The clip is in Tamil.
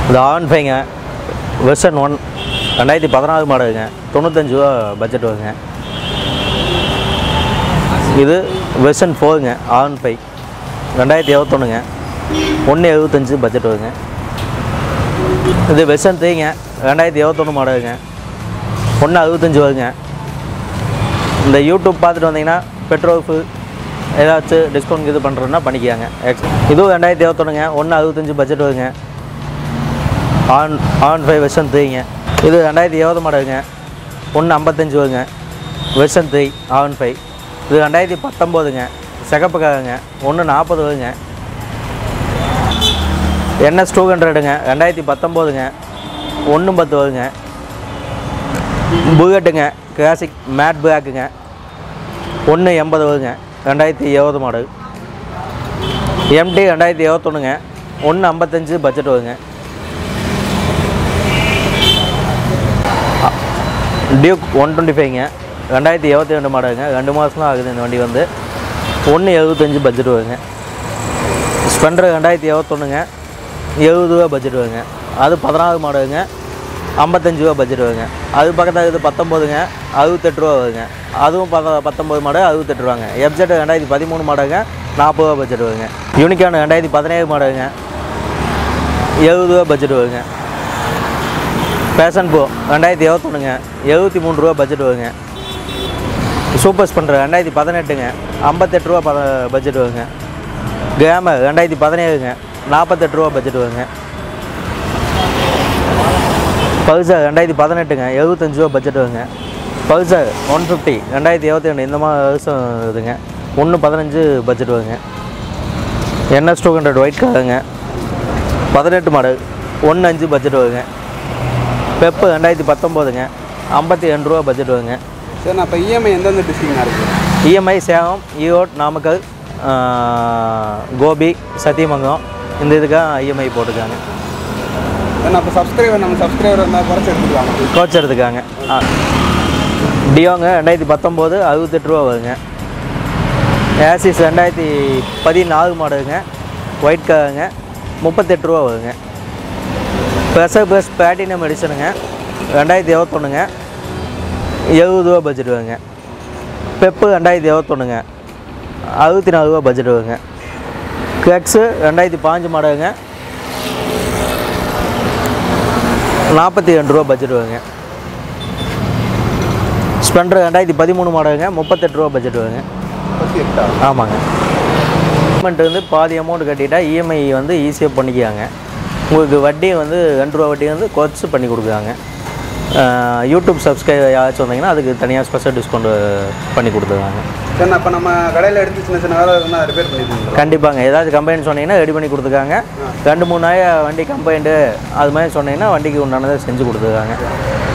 இது ஆன் ஃபைங்க வெர்ஷன் ஒன் ரெண்டாயிரத்தி பதினாறு மாடலுங்க தொண்ணூத்தஞ்சு ரூபா பட்ஜெட் வருங்க இது வெர்ஷன் ஃபோருங்க ஆன் ஃபைவ் ரெண்டாயிரத்தி இருபத்தொன்னுங்க ஒன்று எழுபத்தஞ்சு பட்ஜெட் வருங்க இது வெர்ஷன் த்ரீங்க ரெண்டாயிரத்தி இருபத்தொன்று மாடலுங்க ஒன்று அறுபத்தஞ்சு வருங்க இந்த யூடியூப் பார்த்துட்டு வந்தீங்கன்னா பெட்ரோல் ஃபுல் ஏதாச்சும் டிஸ்கவுண்ட் இது பண்ணுறோன்னா பண்ணிக்காங்க எக்ஸ் இதுவும் ரெண்டாயிரத்தி இருபத்தொன்னுங்க ஒன்று அறுபத்தஞ்சு பட்ஜெட் வருங்க ஆன் ஆன் ஃபைவ் வெர்ஷன் த்ரீங்க இது ரெண்டாயிரத்தி இருபது மாடலுங்க ஒன்று ஐம்பத்தஞ்சு வருங்க வெர்ஷன் த்ரீ ஆன் ஃபைவ் இது ரெண்டாயிரத்தி பத்தொம்போதுங்க சிகப்பு காருங்க ஒன்று நாற்பது வருங்க என்எஸ் டூ ஹண்ட்ரடுங்க ரெண்டாயிரத்தி பத்தொம்போதுங்க ஒன்று பத்து வருங்க புகட்டுங்க கிளாசிக் மேட் பேக்குங்க ஒன்று எண்பது வருங்க ரெண்டாயிரத்தி இருபது மாடல் எம்டி ரெண்டாயிரத்தி இருபத்தொன்னுங்க ஒன்று ஐம்பத்தஞ்சு பட்ஜெட் வருங்க டியூக் ஒன் டுவெண்ட்டி ஃபைவ்ங்க ரெண்டாயிரத்தி இருபத்தி ரெண்டு மாடலுங்க ரெண்டு மாதம் தான் ஆகுது இந்த வண்டி வந்து ஒன்று எழுபத்தஞ்சு பட்ஜெட் வருங்க ஸ்பெண்டர் ரெண்டாயிரத்தி இருபத்தொன்னுங்க எழுபது ரூபா பட்ஜெட் வருங்க அது பதினாறு மாடலுங்க ஐம்பத்தஞ்சு ரூபா பட்ஜெட் வருங்க அது பக்கத்தில் இது பத்தொம்போதுங்க அறுபத்தெட்டு ரூபா வருங்க அதுவும் பத பத்தொம்பது மாடல் அறுபத்தெட்டு ரூபாங்க எஃப்ஜெட் ரெண்டாயிரத்தி பதிமூணு மாடலுங்க நாற்பது ரூபா பட்ஜெட் வருங்க யூனிகான் ரெண்டாயிரத்தி பதினேழு மாடலுங்க எழுபது ரூபா பட்ஜெட் வருங்க பேஷன் ப்ரோ ரெண்டாயிரத்தி இருபத்தொன்னுங்க எழுபத்தி மூணு ரூபா பட்ஜெட் வருங்க சூப்பர் ஸ்பெண்டர் ரெண்டாயிரத்தி பதினெட்டுங்க ஐம்பத்தெட்டு ரூபா பத பட்ஜெட் வருங்க கேமர் ரெண்டாயிரத்தி பதினேழுங்க நாற்பத்தெட்டு ரூபா பட்ஜெட் வருங்க பல்சர் ரெண்டாயிரத்தி பதினெட்டுங்க எழுபத்தஞ்சு ரூபா பட்ஜெட் வருங்க பல்சர் ஒன் ஃபிஃப்டி ரெண்டாயிரத்தி இருபத்தி ரெண்டு இந்த மாதிரி வருஷம் இதுங்க ஒன்று பதினஞ்சு பட்ஜெட் வருங்க என்எஸ் டூ ஹண்ட்ரட் ஒயிட் காருங்க பதினெட்டு மாடல் ஒன்று அஞ்சு பட்ஜெட் வருங்க பெப்பு ரெண்டாயிரத்தி பத்தொம்போதுங்க ஐம்பத்தி ரெண்டு ரூபா பட்ஜெட் வருங்க சரி நான் இப்போ இஎம்ஐ எந்தெந்த டிஸ்ட்ரிக்ட்னா இருக்குது இஎம்ஐ சேலம் ஈரோட் நாமக்கல் ஆஹ், கோபி சத்தியமங்கலம் இந்த இதுக்காக இஎம்ஐ போட்டிருக்காங்க சரி நான் இப்போ சப்ஸ்கிரைபர் நம்ம சப்ஸ்கிரைபர் வந்தால் குறைச்சி எடுத்துக்கலாம் கோச் எடுத்துக்காங்க ஆ. டியோங்க ரெண்டாயிரத்தி பத்தொம்போது அறுபத்தெட்டு ரூபா வருங்க ஏசிஸ் ரெண்டாயிரத்தி பதினாலு மாடலுங்க ஒயிட் கலருங்க முப்பத்தெட்டு ரூபா வருங்க ப்ரெஷர் ப்ளஸ் பிளாட்டினம் எடிஷனுங்க ரெண்டாயிரத்தி இருபத்தொன்னுங்க எழுபது ரூபா பட்ஜெட் வருங்க பெப்பு ரெண்டாயிரத்தி இருபத்தொன்னுங்க அறுபத்தி நாலு ரூபா பட்ஜெட் வருங்க கிளக்ஸு ரெண்டாயிரத்தி பாஞ்சு மாடலுங்க நாற்பத்தி ரெண்டு ரூபா பட்ஜெட் வருங்க ஸ்ப்ளெண்டர் ரெண்டாயிரத்தி பதிமூணு மாடலுங்க முப்பத்தெட்டு ரூபா பட்ஜெட் வருங்க முப்பத்தி எட்டா ஆமாங்க பேமெண்ட் வந்து பாதி அமௌண்ட் கட்டிட்டா இஎம்ஐ வந்து ஈஸியாக பண்ணிக்காங்க உங்களுக்கு வட்டி வந்து ரெண்டு ரூபா வட்டி வந்து குறைச்சி பண்ணி கொடுக்குறாங்க ஆஹ் யூடியூப் சப்ஸ்கிரைபர் யாராச்சும் வந்தீங்கன்னா அதுக்கு தனியாக ஸ்பெஷல் டிஸ்கவுண்ட் பண்ணி கொடுத்துருவாங்க சரி நான் இப்போ நம்ம கடையில் எடுத்து சின்ன சின்ன வேலை இருந்தால் ரிப்பேர் பண்ணி தந்துடுறோம் கண்டிப்பாங்க ஏதாச்சும் கம்ப்ளைண்ட் சொன்னீங்கன்னா ரெடி பண்ணி கொடுத்துருக்காங்க ரெண்டு மூணு நாள் வண்டி கம்ப்ளைண்ட்டு அது மாதிரி சொன்னீங்கன்னா வண்டிக்கு உண்டானதை செஞ்சு கொடுத்துருக்காங்க